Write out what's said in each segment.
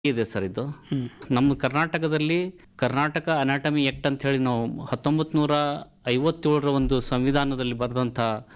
ಇದೆ ಸರ್ ಇದು ನಮ್ಮ ಕರ್ನಾಟಕದಲ್ಲಿ ಕರ್ನಾಟಕ ಅನಾಟಮಿ ಆಕ್ಟ್ ಅಂತ ಹೇಳಿ ನಾವು ಹತ್ತೊಂಬತ್ ನೂರ ಐವತ್ತೇಳರ ಒಂದು ಸಂವಿಧಾನದಲ್ಲಿ ಬರೆದಂತ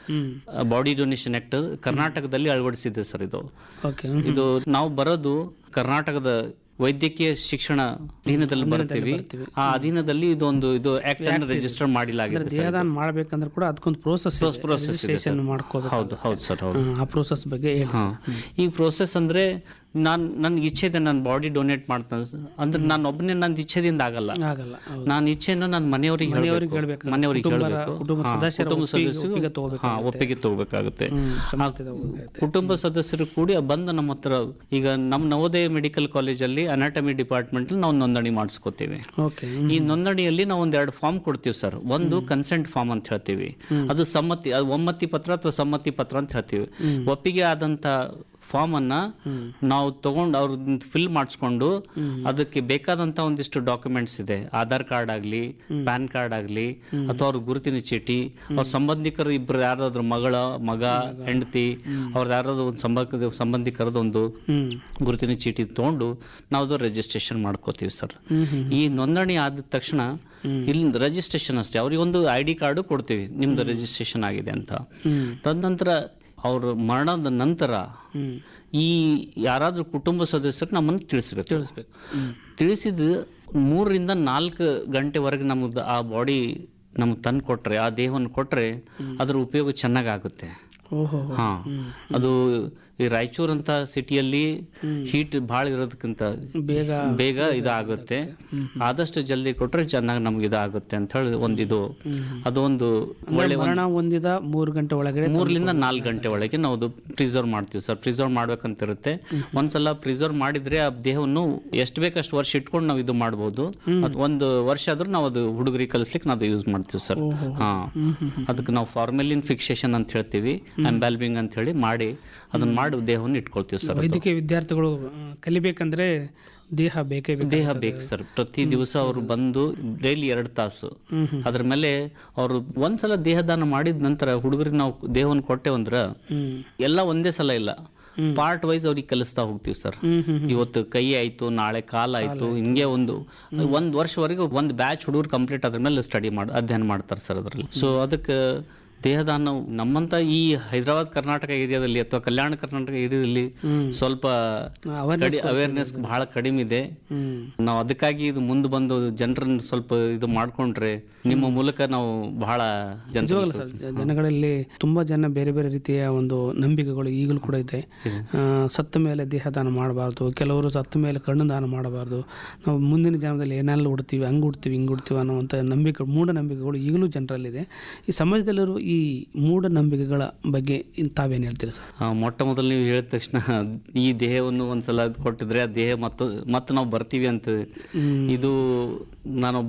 ಬಾಡಿ ಡೊನೇಷನ್ ಆಕ್ಟ್ ಕರ್ನಾಟಕದಲ್ಲಿ ಅಳವಡಿಸಿದೆ ಸರ್ ಇದು ಓಕೆ ಇದು ನಾವು ಬರೋದು ಕರ್ನಾಟಕದ ವೈದ್ಯಕೀಯ ಶಿಕ್ಷಣ ಅಧೀನದಲ್ಲಿ ಬರ್ತೀವಿ ಆ ಅಧೀನದಲ್ಲಿ ಇದೊಂದು ಇದು ಆಕ್ಟ್ ಅನ್ನು ರಿಜಿಸ್ಟರ್ ಮಾಡಿಲಾಗಿದೆ ಸರ್ ದೇಹದಾನ ಮಾಡ್ಬೇಕಂದ್ರೆ ಕೂಡ ಅದಕ್ಕೊಂದು ಪ್ರೋಸೆಸ್ process ಇದೆ ರಿಜಿಸ್ಟ್ರೇಷನ್ ಮಾಡ್ಕೋಬೇಕು ಹೌದು ಹೌದು ಸರ್ ಹೌದು ಹ್ಮ್, ಆ ಪ್ರೋಸೆಸ್ ಬಗ್ಗೆ ಹೇಳಿ ಹಾ. ಈ ಪ್ರೋಸೆಸ್ ಅಂದ್ರೆ ನಾನ್ ನನ್ಗೆ ಇಚ್ಛೆ ಇದೆ ನಾನು ಬಾಡಿ ಡೊನೇಟ್ ಮಾಡ್ತಾನೆ ಅಂದ್ರೆ ನಾನು ಒಬ್ಬನೇ ನನ್ನ ಇಚ್ಛೆದಿಂದ ಆಗಲ್ಲ ಆಗಲ್ಲ ಹೌದು. ನಾನು ಇಚ್ಛೆನ ನನ್ನ ಮನೆಯವರಿಗೆ ಮನೆಯವ್ರಿಗೆ ಹೇಳ್ಬೇಕು ಹೇಳ್ಬೇಕು. ಮನೆಯವರಿಗೆ ಕುಟುಂಬರ- ಹೇಳಬೇಕು ಕುಟುಂಬ ಸದಸ್ಯರ ಒಪ್ಪಿಗೆ- ಒಪ್ಪಿಗೆ ಹಾ ಒಪ್ಪಿಗೆ ತಗೋಬೇಕಾಗುತ್ತೆ ಹ್ಮ್, ಸಮ್ಮತಿ ತಗೋಬೇಕಾಗುತ್ತೆ. ಕುಟುಂಬ ಸದಸ್ಯರು ಕೂಡಿ ಬಂದು ನಮ್ಮ ಹತ್ರ ಈಗ ನಮ್ಮ ನವೋದಯ ಮೆಡಿಕಲ್ ಕಾಲೇಜಲ್ಲಿ ಅನಾಟಮಿ ಡಿಪಾರ್ಟ್ಮೆಂಟ್ ನಾವು ನೋಂದಣಿ ಮಾಡಿಸ್ಕೋತೀವಿ ಓಕೆ ಈ ನೋಂದಣಿಯಲ್ಲಿ ನಾವು ಒಂದ್ ಎರಡು ಫಾರ್ಮ್ ಕೊಡ್ತೀವಿ ಸರ್ ಒಂದು ಕನ್ಸೆಂಟ್ ಫಾರ್ಮ್ ಅಂತ ಹೇಳ್ತೀವಿ ಅದು ಸಮ್ಮತಿ ಅದು ಒಮ್ಮತಿ ಪತ್ರ ಅಥವಾ ಸಮ್ಮತಿ ಪತ್ರ ಅಂತ ಹೇಳ್ತೀವಿ ಒಪ್ಪಿಗೆ ಆದಂತ ಫಾರ್ಮ್ ಅನ್ನ ನಾವು ತಗೊಂಡು ಅವ್ರ ಫಿಲ್ ಮಾಡಿಸ್ಕೊಂಡು ಅದಕ್ಕೆ ಬೇಕಾದಂತ ಒಂದಿಷ್ಟು ಡಾಕ್ಯುಮೆಂಟ್ಸ್ ಇದೆ ಆಧಾರ್ ಕಾರ್ಡ್ ಆಗ್ಲಿ ಪ್ಯಾನ್ ಕಾರ್ಡ್ ಆಗ್ಲಿ ಅಥವಾ ಅವ್ರ ಗುರುತಿನ ಚೀಟಿ ಅವ್ರ ಸಂಬಂಧಿಕರು ಇಬ್ರು ಯಾರಾದ್ರೂ ಮಗಳ ಮಗ ಹೆಂಡತಿ ಅವ್ರದ್ದು ಯಾರಾದ್ರೂ ಒಂದು ಸಂಬಂಧ ಸಂಬಂಧಿಕರದ ಒಂದು ಹ್ಮ್ ಗುರುತಿನ ಚೀಟಿ ತಗೊಂಡು ನಾವು ಅದು ರಿಜಿಸ್ಟ್ರೇಷನ್ ಮಾಡ್ಕೋತೀವಿ ಸರ್ ಹ್ಮ್ ಹ್ಮ್ ಈ ನೋಂದಣಿ ಆದ ತಕ್ಷಣ ಇಲ್ಲಿ ರಿಜಿಸ್ಟ್ರೇಷನ್ ಅಷ್ಟೇ ಅವ್ರಿಗೆ ಒಂದು ಐ ಡಿ ಕಾರ್ಡು ಕೊಡ್ತೀವಿ ನಿಮ್ದು ರಿಜಿಸ್ಟ್ರೇಷನ್ ಆಗಿದೆ ಅಂತ ಹ್ಮ್ ತದನಂತರ ಅವ್ರ ಮರಣದ ನಂತರ ಹ್ಮ್ ಈ ಯಾರಾದ್ರೂ ಕುಟುಂಬ ಸದಸ್ಯರು ನಮ್ಮನ್ನು ತಿಳಿಸ್ಬೇಕು ತಿಳಿಸ್ಬೇಕು ಹ್ಮ್ ತಿಳಿಸಿದ ಮೂರರಿಂದ ನಾಲ್ಕು ಗಂಟೆವರೆಗೆ ನಮ್ದು ಆ ಬಾಡಿ ನಮ್ಗೆ ತಂದು ಕೊಟ್ರೆ ಆ ದೇಹವನ್ನು ಕೊಟ್ರೆ ಅದ್ರ ಉಪಯೋಗ ಚೆನ್ನಾಗಾಗುತ್ತೆ ಓಹೋ ಹಾ ಅದು ಈ ರಾಯಚೂರ್ ಅಂತ ಸಿಟಿಯಲ್ಲಿ ಹೀಟ್ ಭಾಳ ಇರೋದಕ್ಕಿಂತ ಬೇಗ ಬೇಗ ಇದಾಗುತ್ತೆ ಆದಷ್ಟು ಜಲ್ದಿ ಕೊಟ್ರೆ ಚೆನ್ನಾಗಿ ನಮ್ಗೆ ಇದಾಗುತ್ತೆ ಅಂತ ಹೇಳಿ ಒಂದು ಇದು ಅದು ಒಂದು ಒಳ್ಳೆ ಮರಣ ಹೊಂದಿದ ಮೂರು ಗಂಟೆ ಒಳಗಡೆ ಮೂರರಿಂದ ನಾಲ್ಕು ಗಂಟೆ ಒಳಗೆ ನಾವು ಅದು ಪ್ರಿಸರ್ವ್ ಮಾಡ್ತೀವಿ ಸರ್ ಪ್ರಿಸರ್ವ್ ಮಾಡ್ಬೇಕಂತ ಇರುತ್ತೆ ಒಂದ್ಸಲ ಪ್ರಿಸರ್ವ್ ಮಾಡಿದ್ರೆ ಆ ದೇಹವನ್ನು ಎಷ್ಟು ಬೇಕಷ್ಟು ವರ್ಷ ಇಟ್ಕೊಂಡು ನಾವು ಇದು ಮಾಡ್ಬೋದು ಅದು ಒಂದು ವರ್ಷ ಆದ್ರೂ ನಾವು ಅದು ಹುಡುಗರಿಗೆ ಕಲಿಸ್ಲಿಕ್ಕೆ ನಾವು ಯೂಸ್ ಮಾಡ್ತೀವಿ ಸರ್ ಹಾ ಅದಕ್ಕೆ ನಾವು ಫಾರ್ಮೆಲಿನ್ ಫಿಕ್ಸೇಷನ್ ಅಂತ ಹೇಳ್ತೀವಿ ಎಂಬ್ಯಾಲ್ಬಿಂಗ್ ಅಂತ ಹೇಳಿ ಮಾಡಿ ಅದನ್ನ ಮಾಡಿ ದೇಹವನ್ನು ಇಟ್ಕೊಳ್ತೀವಿ ಸರ್ ವೈದ್ಯಕೀಯ ವಿದ್ಯಾರ್ಥಿಗಳು ಆ, ಕಲಿಬೇಕಂದ್ರೆ ದೇಹ ಬೇಕೇ ಬೇಕು ದೇಹ ಬೇಕು ಸರ್ ಪ್ರತಿ ದಿವಸ ಅವರು ಬಂದು ಡೈಲಿ ಎರಡು ತಾಸು ಹ್ಮ್ ಅದ್ರ ಮೇಲೆ ಅವರು ಒಂದ್ಸಲ ದೇಹದಾನ ಮಾಡಿದ ನಂತರ ಹುಡುಗರಿಗೆ ನಾವು ದೇಹವನ್ನು ಕೊಟ್ಟೆವಂದ್ರ ಹ್ಮ್ ಎಲ್ಲ ಒಂದೇ ಸಲ ಇಲ್ಲ ಪಾರ್ಟ್ ವೈಸ್ ಅವ್ರಿಗೆ ಕಲಿಸ್ತಾ ಹೋಗ್ತೀವಿ ಸರ್ ಹ್ಮ್ ಹ್ಮ್ ಇವತ್ತು ಕೈ ಆಯ್ತು ನಾಳೆ ಕಾಲ ಆಯ್ತು ಹಿಂಗೆ ಒಂದು ಒಂದ್ ವರ್ಷವರೆಗೂ ಒಂದ್ ಬ್ಯಾಚ್ ಹುಡುಗರು ಕಂಪ್ಲೀಟ್ ಅದ್ರ ಮೇಲೆ ಸ್ಟಡಿ ಮಾಡಿ ಅಧ್ಯಯನ ಮಾಡ್ತಾರೆ ಸರ್ ಅದರಲ್ಲಿ ಸೊ ಅದಕ್ಕೆ ದೇಹದಾನ ನಮ್ಮಂತ ಈ ಹೈದರಾಬಾದ್ ಕರ್ನಾಟಕ ಏರಿಯಾದಲ್ಲಿ ಅಥವಾ ಕಲ್ಯಾಣ ಕರ್ನಾಟಕ ಏರಿಯಾದಲ್ಲಿ ಸ್ವಲ್ಪ awareness ಅವೇರ್ನೆಸ್ ಬಹಳ ಕಡಿಮೆ ಇದೆ ಹ್ಮ್ ನಾವು ಅದಕ್ಕಾಗಿ ಇದು ಮುಂದೆ ಬಂದು ಜನರನ್ನ ಸ್ವಲ್ಪ ಇದು ಮಾಡ್ಕೊಂಡ್ರೆ ನಿಮ್ಮ ಮೂಲಕ ನಾವು ಬಹಳ ಜನ ನಿಜವಾಗಲ್ಲ ಸರ್ ಜ- ಜನಗಳಲ್ಲಿ ತುಂಬಾ ಜನ ಬೇರೆ ಬೇರೆ ರೀತಿಯ ಒಂದು ನಂಬಿಕೆಗಳು ಈಗಲೂ ಕೂಡ ಇದೆ ಆ, ಸತ್ತ ಮೇಲೆ ದೇಹದಾನ ಮಾಡಬಾರ್ದು ಕೆಲವರು ಸತ್ತ ಮೇಲೆ ಕಣ್ಣು ದಾನ ಮಾಡಬಾರ್ದು ನಾವು ಮುಂದಿನ ಜನ್ಮದಲ್ಲಿ ಏನೆಲ್ಲ ಉಡ್ತೀವಿ ಹಂಗೆ ಉಡ್ತೀವಿ ಹಿಂಗೆ ಉಡ್ತೀವಿ ಅನ್ನುವಂಥ ನಂಬಿಕೆ ಮೂಢನಂಬಿಕೆಗಳು ಈಗಲೂ ಜನರಲ್ಲಿದೆ ಈ ಸಮಾಜದಲ್ಲಿರುವ ಈ ಮೂಢನಂಬಿಕೆಗಳ ಬಗ್ಗೆ ಇನ್ ತಾವೇನು ಹೇಳ್ತೀರಿ ಸರ್ ಆ, ಮೊಟ್ಟ ಮೊದಲು ನೀವು ಹೇಳಿದ ತಕ್ಷಣ ಈ ದೇಹವನ್ನು ಒಂದ್ಸಲ ಕೊಟ್ಟಿದ್ರೆ ಆ ದೇಹ ಮತ್ತು ಮತ್ತೆ ನಾವು ಬರ್ತೀವಿ ಅಂತ ಇದು ನಾನೊಬ್ಬ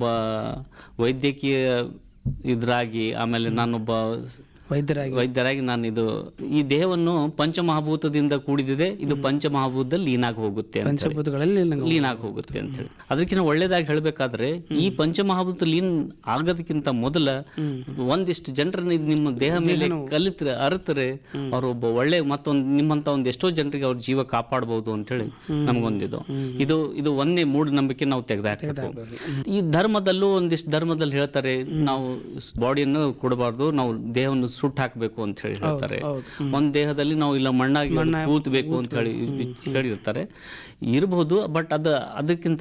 ವೈದ್ಯಕೀಯ ಇದ್ರಾಗಿ ಆಮೇಲೆ ನಾನೊಬ್ಬ ವೈದ್ಯರಾಗಿ ವೈದ್ಯರಾಗಿ ನಾನು ಇದು ಈ ದೇಹವನ್ನು ಪಂಚಮಹಾಭೂತದಿಂದ ಕೂಡಿದಿದೆ ಇದು ಪಂಚಮಹಾಭೂತದಲ್ಲಿ ಲೀನಾಗಿ ಹೋಗುತ್ತೆ ಅಂತ ಹೇಳಿ. ಪಂಚಭೂತಗಳಲ್ಲಿ ನಂಗೆ ಲೀನ್ ಆಗಿ ಹೋಗುತ್ತೆ ಅಂತ ಹೇಳಿ ಅದಕ್ಕಿಂತ ಒಳ್ಳೇದಾಗಿ ಹೇಳ್ಬೇಕಾದ್ರೆ ಈ ಪಂಚಮಹಾಭೂತ ಲೀನ್ ಆಗೋದಕ್ಕಿಂತ ಮೊದಲ ಒಂದಿಷ್ಟು ಜನರನ್ನ ಇದ್ ನಿಮ್ಮ ದೇಹ ಮೇಲೆ ಕಲಿತ್ರೆ ಅರಿತರೆ ಅವ್ರು ಒಬ್ಬ ಒಳ್ಳೆ ಮತ್ತೊಂದು ನಿಮ್ಮಂತ ಒಂದ್ ಎಷ್ಟೋ ಜನರಿಗೆ ಅವ್ರ ಜೀವ ಕಾಪಾಡಬಹುದು ಅಂತ ಹೇಳಿ ನಮಗೊಂದಿದು ಇದು ಇದು ಒಂದೇ ಮೂಢನಂಬಿಕೆ ನಾವು ತೆಗೆದಾಕಬೇಕು ಈ ಧರ್ಮದಲ್ಲೂ ಒಂದಿಷ್ಟು ಧರ್ಮದಲ್ಲಿ ಹೇಳ್ತಾರೆ ನಾವು ಬಾಡಿಯನ್ನು ಕೊಡಬಾರ್ದು ನಾವು ದೇಹವನ್ನು ಸುಟ್ಟು ಹಾಕಬೇಕು ಅಂತ ಹೇಳಿ ಹೇಳ್ತಾರೆ ಹೌದು ಒಂದ್ ದೇಹದಲ್ಲಿ ನಾವು ಇಲ್ಲ ಮಣ್ಣಾಗಿ ಅದು ಕೂತ್ಬೇಕು ಅಂತ ಹೇಳಿ ಹೇಳಿರ್ತಾರೆ ಇರಬಹುದು ಬಟ್ ಅದ ಅದಕ್ಕಿಂತ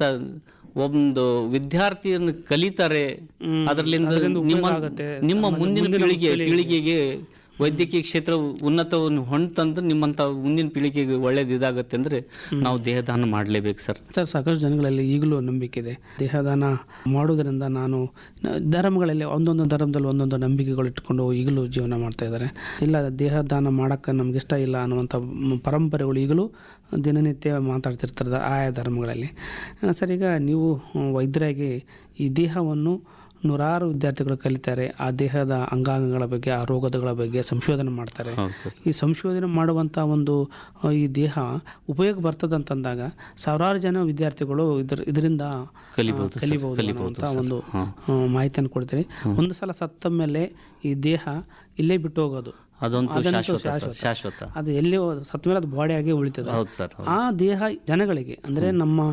ಒಂದು ವಿದ್ಯಾರ್ಥಿಯನ್ನು ಕಲಿತಾರೆ ಅದರಲ್ಲಿಂದ ನಿಮ್ಮ ನಿಮ್ಮ ಮುಂದಿನ ಪೀಳಿಗೆ ಪೀಳಿಗೆಗೆ ವೈದ್ಯಕೀಯ ಕ್ಷೇತ್ರ ಉನ್ನತವನ್ನು ಹೊಂತಂದ್ರೆ ನಿಮ್ಮಂತ ಮುಂದಿನ ಪೀಳಿಗೆಗೆ ಒಳ್ಳೇದು ಇದಾಗತ್ತೆ ಅಂದ್ರೆ ನಾವು ದೇಹದಾನ ಮಾಡಲೇಬೇಕು ಸರ್ ಸರ್ ಸಾಕಷ್ಟು ಜನಗಳಲ್ಲಿ ಈಗಲೂ ನಂಬಿಕೆ ಇದೆ ದೇಹದಾನ ಮಾಡೋದರಿಂದ ನಾನು ನ- ಧರ್ಮಗಳಲ್ಲಿ ಒಂದೊಂದು ಧರ್ಮದಲ್ಲಿ ಒಂದೊಂದು ನಂಬಿಕೆಗಳು ಇಟ್ಕೊಂಡು ಈಗಲೂ ಜೀವನ ಮಾಡ್ತಾ ಇದ್ದಾರೆ ಇಲ್ಲ ದೇಹದಾನ ಮಾಡೋಕ್ಕೆ ನಮ್ಗೆ ಇಷ್ಟ ಇಲ್ಲ ಅನ್ನುವಂಥ ಮ್- ಪರಂಪರೆಗಳು ಈಗಲೂ ದಿನನಿತ್ಯ ಮಾತಾಡ್ತಿರ್ತಾರೆ ಆಯಾ ಧರ್ಮಗಳಲ್ಲಿ ಆ, ಸರ್ ಈಗ ನೀವು ಹ್ಮ್, ವೈದ್ಯರಾಗಿ ಈ ದೇಹವನ್ನು ನೂರಾರು ವಿದ್ಯಾರ್ಥಿಗಳು ಕಲಿತಾರೆ ಆ ದೇಹದ ಅಂಗಾಂಗಗಳ ಬಗ್ಗೆ ಆ ರೋಗಗಳ ಬಗ್ಗೆ ಸಂಶೋಧನೆ ಮಾಡ್ತಾರೆ ಹೌದು ಸರ್ ಈ ಸಂಶೋಧನೆ ಮಾಡುವಂಥ ಒಂದು ಆ, ಈ ದೇಹ ಉಪಯೋಗ ಬರ್ತದಂತಂದಾಗ ಸಾವಿರಾರು ಜನ ವಿದ್ಯಾರ್ಥಿಗಳು ಇದ್ರ ಇದರಿಂದ ಕಲಿಬಹುದು ಸರ್, ಕಲಿಬಹುದು ಕಲಿಬಹುದು ಅನ್ನುವಂಥ ಸರ್. ಒಂದು ಹಾ. ಆ, ಮಾಹಿತಿಯನ್ನು ಕೊಡ್ತೀರಿ ಒಂದು ಸಲ ಸತ್ತ ಮೇಲೆ ಈ ದೇಹ ಇಲ್ಲೇ ಬಿಟ್ಟು ಹೋಗೋದು ಅದಂತೂ ಅದಂತೂ ಶಾಶ್ವತ ಸರ್ ಶಾಶ್ವತ. ಶಾಶ್ವತ ಅದು ಎಲ್ಲಿ ಹೋದ- ಸತ್ತ ಮೇಲೆ ಅದು ಬಾಡಿ ಆಗಿ ಉಳಿತದೆ ಹೌದು ಸರ್ ಹೌದು ಆ ದೇಹ ಜನಗಳಿಗೆ ಅಂದ್ರೆ ನಮ್ಮ